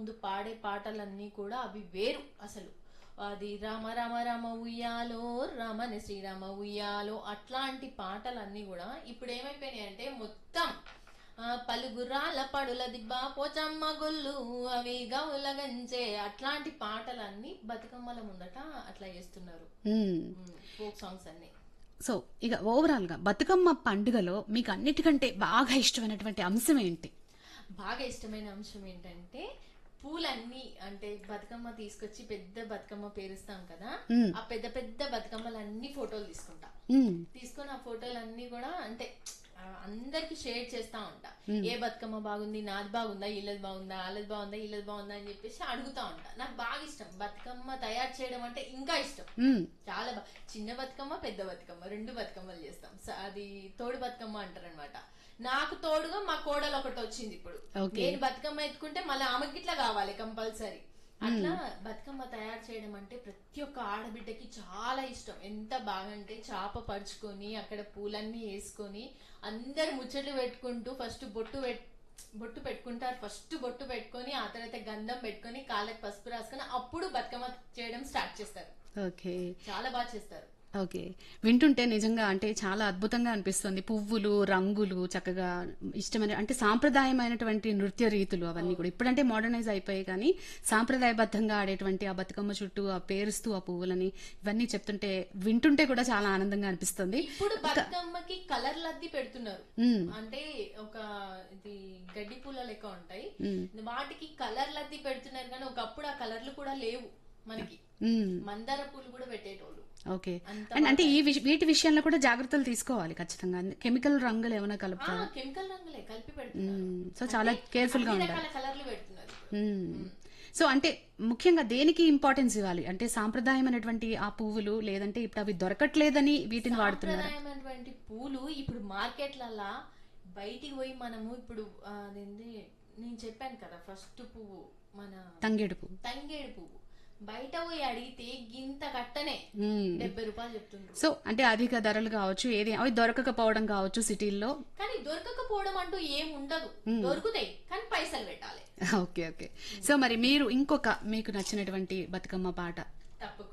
ముందు పాడే పాటలన్నీ కూడా అవి వేరు అసలు అది రామ రామ రామ ఉయ్యాలో రామని శ్రీరామ ఉయ్యాలో అట్లాంటి పాటలన్నీ కూడా ఇప్పుడు ఏమైపోయినాయి అంటే మొత్తం ఆ, పలుగురాల పడుల దిబ్బ పోచమ్మ గొల్లు అవి గౌల గంజే అట్లాంటి పాటలన్నీ బతుకమ్మల ముందట అట్లా చేస్తున్నారు మ్మ్. ఫోక్ సాంగ్స్ అన్ని సో ఇక ఓవరాల్ గా బతుకమ్మ పండుగలో మీకు అన్నిటికంటే బాగా ఇష్టమైనటువంటి అంశం ఏంటి బాగా ఇష్టమైన అంశం ఏంటంటే పూలన్నీ అంటే బతుకమ్మ తీసుకొచ్చి పెద్ద బతుకమ్మ పేరుస్తాం కదా మ్మ్. ఆ పెద్ద పెద్ద బతుకమ్మలన్నీ ఫోటోలు తీసుకుంటా మ్మ్. తీసుకొని ఆ ఫోటోలన్నీ కూడా అంటే ఆ, అందరికి షేర్ చేస్తా ఉంటా ఏ బతుకమ్మ బాగుంది నాది బాగుందా ఇల్లది బాగుందా వాళ్ళది బాగుందా ఇల్లది బాగుందా అని చెప్పేసి అడుగుతా ఉంటా నాకు బాగా ఇష్టం బతుకమ్మ తయారు చేయడం అంటే ఇంకా ఇష్టం మ్మ్. చాలా బా చిన్న బతుకమ్మ పెద్ద బతుకమ్మ రెండు బతుకమ్మలు చేస్తాం స- అది తోడు బతుకమ్మ అంటారు నాకు తోడుగా మా కోడలు ఒకటి వచ్చింది ఇప్పుడు Okay. నేను బతుకమ్మ ఎత్తుకుంటే మళ్ళీ ఆమెకి ఇట్లా కావాలి కంపల్సరీ అట్లా బతుకమ్మ తయారు చేయడం అంటే ప్రతి ఒక్క ఆడబిడ్డకి చాలా ఇష్టం ఎంత బాగా అంటే చాప పరుచుకొని అక్కడ పూలన్నీ వేసుకొని అందరు ముచ్చట్లు పెట్టుకుంటూ ఫస్ట్ బొట్టు పెట్ బొట్టు పెట్టుకుంటారు ఫస్ట్ బొట్టు పెట్టుకొని ఆ తర్వాత గంధం పెట్టుకొని కాళ్ళకి పసుపు రాసుకొని అప్పుడు బతుకమ్మ చేయడం స్టార్ట్ చేస్తారు ఓకే చాలా బాగా చేస్తారు ఓకే వింటుంటే నిజంగా అంటే చాలా అద్భుతంగా అనిపిస్తుంది పువ్వులు రంగులు చక్కగా ఇష్టమైన అంటే సాంప్రదాయమైనటువంటి నృత్య రీతులు అవన్నీ కూడా ఇప్పుడంటే మోడర్నైజ్ అయిపోయాయి కానీ సాంప్రదాయబద్ధంగా ఆడేటువంటి ఆ బతుకమ్మ చుట్టూ ఆ పేరుస్తూ ఆ పువ్వులని ఇవన్నీ చెప్తుంటే వింటుంటే కూడా చాలా ఆనందంగా అనిపిస్తుంది ఇప్పుడు బతుకమ్మకి కలర్ లద్ది పెడుతున్నారు మ్మ్. అంటే ఒక ఇది గడ్డి పూల లెక్క ఉంటాయి మ్మ్. వాటికి కలర్ లద్ది పెడుతున్నారు కానీ ఒకప్పుడు ఆ కలర్లు కూడా లేవు మనకి మ్మ్. మందార పూలు కూడా పెట్టేటోళ్ళు ఓకే అంత అండ్ అంటే ఈ విష- వీటి విషయంలో కూడా జాగ్రత్తలు తీసుకోవాలి ఖచ్చితంగా కెమికల్ రంగులు ఏమైనా ఆ, కలుపుతారు కెమికల్ రంగులే కలిపి పెడుతున్నారు సో చాలా కేర్ఫుల్ గా అన్ని ఉండాలి రకాల కలర్లు పెడుతున్నారు మ్మ్. సో అంటే ముఖ్యంగా దేనికి ఇంపార్టెన్స్ ఇవ్వాలి అంటే సాంప్రదాయమైనటువంటి ఆ పువ్వులు లేదంటే ఇప్పుడు అవి దొరకట్లేదని వీటిని వాడుతున్నారు సాంప్రదాయమైనటువంటి పూలు ఇప్పుడు మార్కెట్లలా బయటికి పోయి మనము ఇప్పుడు ఆ, అదేంటి నేను చెప్పాను కదా ఫస్ట్ పువ్వు మన తంగేడు పువ్వు తంగేడు పువ్వు బయట పోయి అడిగితే గింత కట్టనే మ్మ్. డెబ్బై రూపాయలు చెప్తుండ్రు సో అంటే అధిక ధరలు కావచ్చు ఏది అవి దొరకకపోవడం కావచ్చు సిటీల్లో కానీ దొరకకపోవడం అంటూ ఏం ఉండదు దొరుకుతాయి కానీ పైసలు పెట్టాలి ఓకే ఓకే సో మరి మీరు ఇంకొక మీకు నచ్చినటువంటి బతుకమ్మ పాట తప్పకుండా